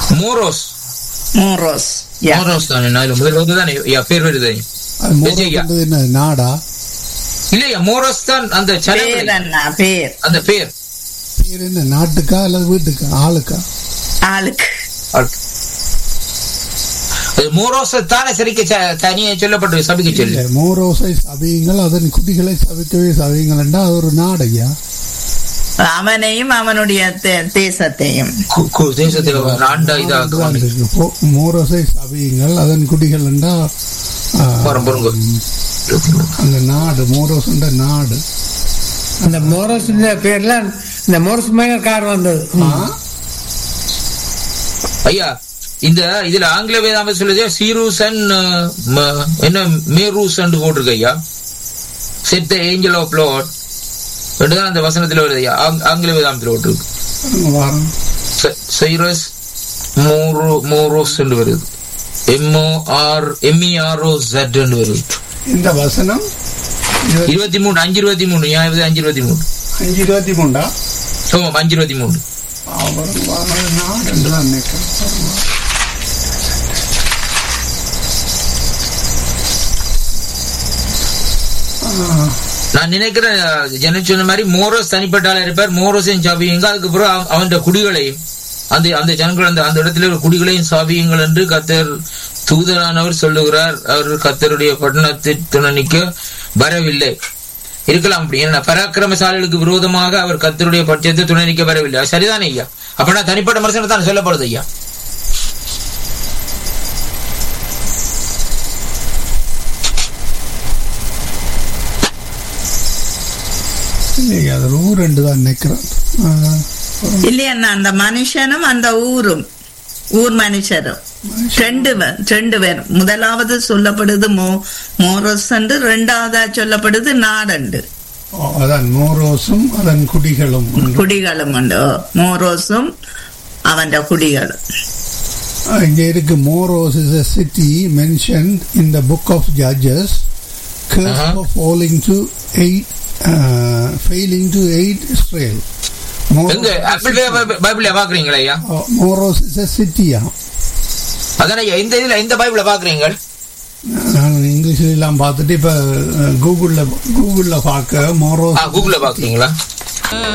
மோரோஸ் மோரோஸ் யா மோரோஸ் தானே நான் இதுல முதல்ல வந்து தானே ஐயா பேர் வருது அது மோரோஸ் விஜய்யா. என்றது என்ன நாடா இல்லையா மோரோஸ் தான் அந்த பேர் சனங்கள் அண்ணா பேர் அந்த பேர் பேர் என்ன நாட்டுக்கா அல்லது வீட்டுக்கா ஆளுக்கா ஆளுக்கு அது மோரோஸ் தானே சரிக்க ச- தனியே சொல்லப்பட்டு சபிக்க சொல்லி இல்ல மோரோசை சபியுங்கள் அதன் குட்டிகளை சபிக்கவே சபியுங்கள் என்றால் அது ஒரு நாடையா அவனையும் அவனுடைய தே- தேசத்தையும் கு- கு- தேசத்தை ஆண்டா இதாக அதுதான் இருக்கு. போ- மோரோசை சபியுங்கள் அதன் குட்டிகள் என்றால் ஆ, பாருங்க, பாருங்க. அந்த நாடு மோரோஸ் என்ற நாடு அந்த மோரஸ் பேர்ல இந்த மோரஸ் மேயர் கார் வந்தது ஆ? ஐயா இந்த இதுல ஆங்கில வேதாம சொல்லுது சீரூஸ் அண்ட் என்ன மேரூஸ் அண்ட் போட்டிருக்கு ஐயா செட் ஏஞ்சல் ஆஃப் லார்ட் தான் அந்த வசனத்துல வருது ஐயா ஆங்- ஆங்கில வேதாமத்தில் போட்டிருக்கு பாருங்க, வாரம் சைரஸ் மோரோ மோரோஸ் என்று வருது எம்ஓ ஆர் எம்இஆர்ஓ ஜெட் என்று வருது இந்த வசனம் இருபத்தி- இருபத்தி மூணு அஞ்சு இருபத்தி மூணு ஏன் அஞ்சு இருபத்தி மூணு அஞ்சு இருபத்தி மூண்டா ஆமாம் அஞ்சு இருபத்தி மூணு அவர் நாடு என்று தான் நினைக்கிறேன் ஆ, நான் நினைக்கிறேன் ஜன சொன்ன மாதிரி மோரோஸ் தனிப்பட்ட ஆளா இருப்பார் மோரோஸையும் சாவியுங்க அதுக்கப்புறம் அவ- அவன் குடிகளையும் அந்த அந்த ஜனங்கள் அந்த அந்த இடத்துல ஒரு குடிகளையும் சாவியுங்கள் என்று கத்தர் தூதரானவர் சொல்லுகிறார் அவர் கத்தருடைய பட்டணத்தை துணனிக்க வரவில்லை இருக்கலாம் அப்படி ஏன்னா பராக்கிரமசாலிகளுக்கு விரோதமாக அவர் கத்தருடைய பட்சத்தை துணனிக்க வரவில்லை அது சரிதானே ஐயா அப்பனா தனிப்பட்ட மனுஷனை தான் சொல்லப்படுது ஐயா இல்லையே, அது ஒரு ஊர் என்று தான் நினைக்கிறேன் ஆ, இல்லையண்ணா அந்த மனுஷனும் அந்த ஊரும் ஊர் மனுஷரும் ரெண்டு பேர் ரெண்டு பேர் முதலாவது சொல்லப்படுது மோ மோரோஸ் என்று ரெண்டாவதா சொல்லப்படுது நாடண்டு ஓ, அதான் மோரோஸும் அதன் குடிகளும் என்று. குடிகளும் உண்டு ஓ, மோரோஸும் அவன் குடிகளும் ஆ, இங்க இருக்கு Moros is a city mentioned in the book of judges curse Uh-huh. for falling to aid uh, failing to aid israel எங்க ஆப்பிள் பைபிள்ல பாக்குறீங்களா ஐயா மோரோஸ் இஸ் a city ஆ அதானே ஐயா இந்த இதுல இந்த பைபிள பாக்குறீங்க நான் இங்கிலீஷ்ல எல்லாம் பார்த்துட்டு இப்ப கூகுள்ல கூகுள்ல பார்க்க மோரோஸ் கூகுள்ல பாக்குறீங்களா